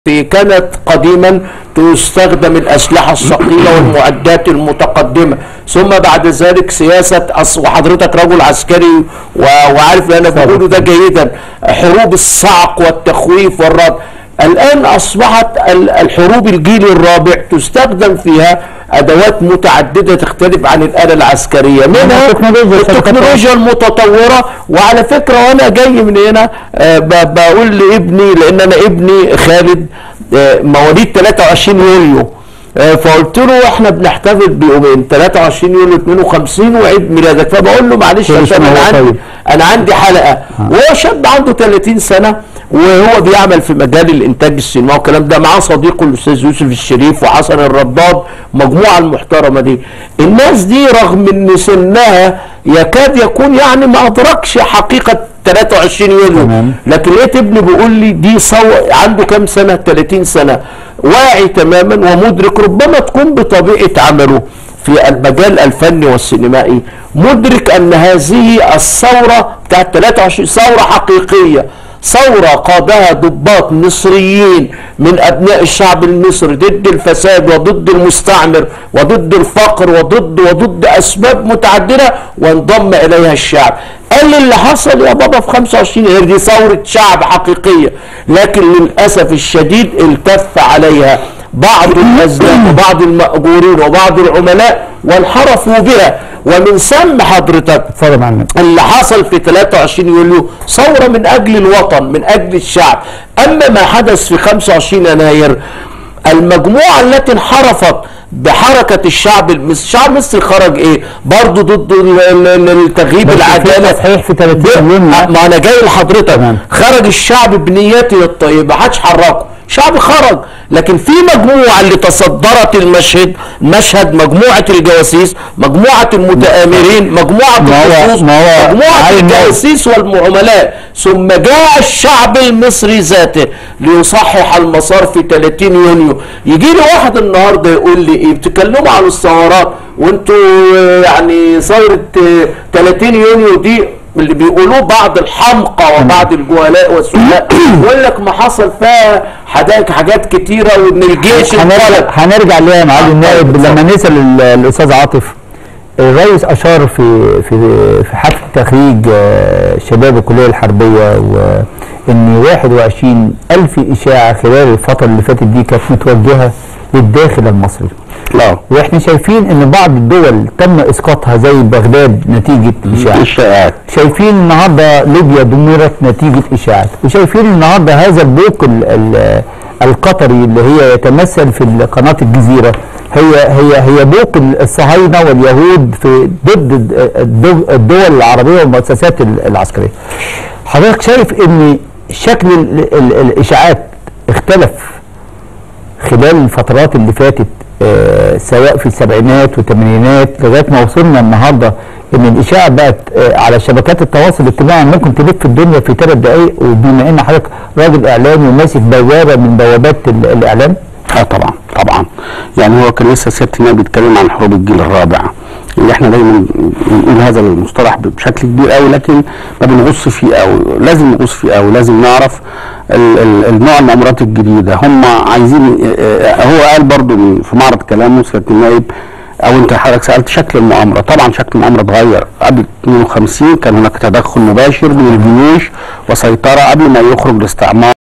كانت قديما تستخدم الأسلحة الثقيلة والمعدات المتقدمة ثم بعد ذلك سياسة أص... وحضرتك رجل عسكري و... وعارف اللي أنا بقوله ده جيدا حروب الصعق والتخويف والرد الآن أصبحت ال- الحروب الجيل الرابع تستخدم فيها أدوات متعددة تختلف عن الآلة العسكرية منها التكنولوجيا، التكنولوجيا المتطورة وعلى فكرة وأنا جاي من هنا آه، ب- بقول لابني لأن أنا ابني خالد آه، مواليد 23 يوليو آه، فقلت له احنا بنحتفل بيومين 23 يوليو 52 وعيد ميلادك فبقول له معلش كل عشان سنة انا وهو عندي طيب. انا عندي حلقه وهو شاب عنده 30 سنه وهو بيعمل في مجال الانتاج السينمائي والكلام ده معاه صديقه الاستاذ يوسف الشريف وحسن الرداد مجموعه المحترمه دي الناس دي رغم ان سنها يكاد يكون يعني ما ادركش حقيقه 23 يوليو تمام. لكن لقيت ابني بيقول لي دي صو... عنده كام سنه 30 سنه واعي تماما ومدرك ربما تكون بطبيعه عمله في المجال الفني والسينمائي مدرك ان هذه الثوره بتاعت 23 ثوره حقيقيه ثورة قادها ضباط مصريين من أبناء الشعب المصري ضد الفساد وضد المستعمر وضد الفقر وضد وضد أسباب متعددة وانضم إليها الشعب قال لي اللي حصل يا بابا في 25 يناير دي ثورة شعب حقيقية لكن للأسف الشديد التف عليها بعض الأزلام وبعض المأجورين وبعض العملاء وانحرفوا بها ومن ثم حضرتك اتفضل معلم اللي حصل في 23 يوليو ثورة من أجل الوطن من أجل الشعب أما ما حدث في 25 يناير المجموعة التي انحرفت بحركة الشعب المصري الشعب المصري خرج ايه برضه ضد ال- ال- ال- التغييب بس في العدالة تصحيح في 30 يوم ما انا جاي لحضرتك تمام. خرج الشعب بنيته الطيبة محدش حركه شعب خرج لكن في مجموعة اللي تصدرت المشهد مشهد مجموعة الجواسيس مجموعة المتآمرين مجموعة ما هو- اللصوص ما هو مجموعة عالم ناس. الجواسيس والعملاء ثم جاء الشعب المصري ذاته ليصحح المسار في 30 يونيو يجي لي واحد النهارده يقول لي ايه بتتكلموا عن الثورات وانتوا آه، يعني ثوره آه، 30 يونيو دي اللي بيقولوه بعض الحمقى وبعض الجهلاء والسفهاء يقول لك ما حصل فيها حاجات حاجات كتيره وان الجيش هنرجع انقلب هنرجع ليها يا معالي آه، النائب طيب، لما نسال ال- الاستاذ عاطف الرئيس اشار في في في حفل تخريج آه، شباب الكليه الحربيه وان 21 الف اشاعه خلال الفتره اللي فاتت دي كانت متوجهه للداخل المصري لا واحنا شايفين ان بعض الدول تم اسقاطها زي بغداد نتيجه اشاعه الشائعات شايفين النهارده ليبيا دمرت نتيجه اشاعات وشايفين النهارده هذا البوق ال- ال- القطري اللي هي يتمثل في قناه الجزيره هي هي هي بوق الصهاينه واليهود في ضد الدو- الدول العربيه والمؤسسات ال- العسكريه. حضرتك شايف ان شكل ال- ال- الاشاعات اختلف خلال الفترات اللي فاتت آه، سواء في السبعينات والثمانينات لغايه ما وصلنا النهارده ان الاشاعه بقت آه، على شبكات التواصل الاجتماعي ممكن تلف الدنيا في ثلاث دقائق وبما ان حضرتك راجل اعلامي وماسك بوابه من بوابات ال- الاعلام اه طبعا طبعا يعني هو كان لسه سياده النائب بيتكلم عن حروب الجيل الرابع اللي احنا دايما بنقول هذا المصطلح بشكل كبير قوي لكن ما بنغص فيه قوي لازم نغص فيه قوي لازم نعرف ال- ال- النوع المؤامرات الجديده هم عايزين آه، آه، هو قال برضو من- في معرض كلامه سياده النائب او انت حضرتك سالت شكل المؤامره طبعا شكل المؤامره اتغير قبل 52 كان هناك تدخل مباشر من الجيوش وسيطره قبل ما يخرج الاستعمار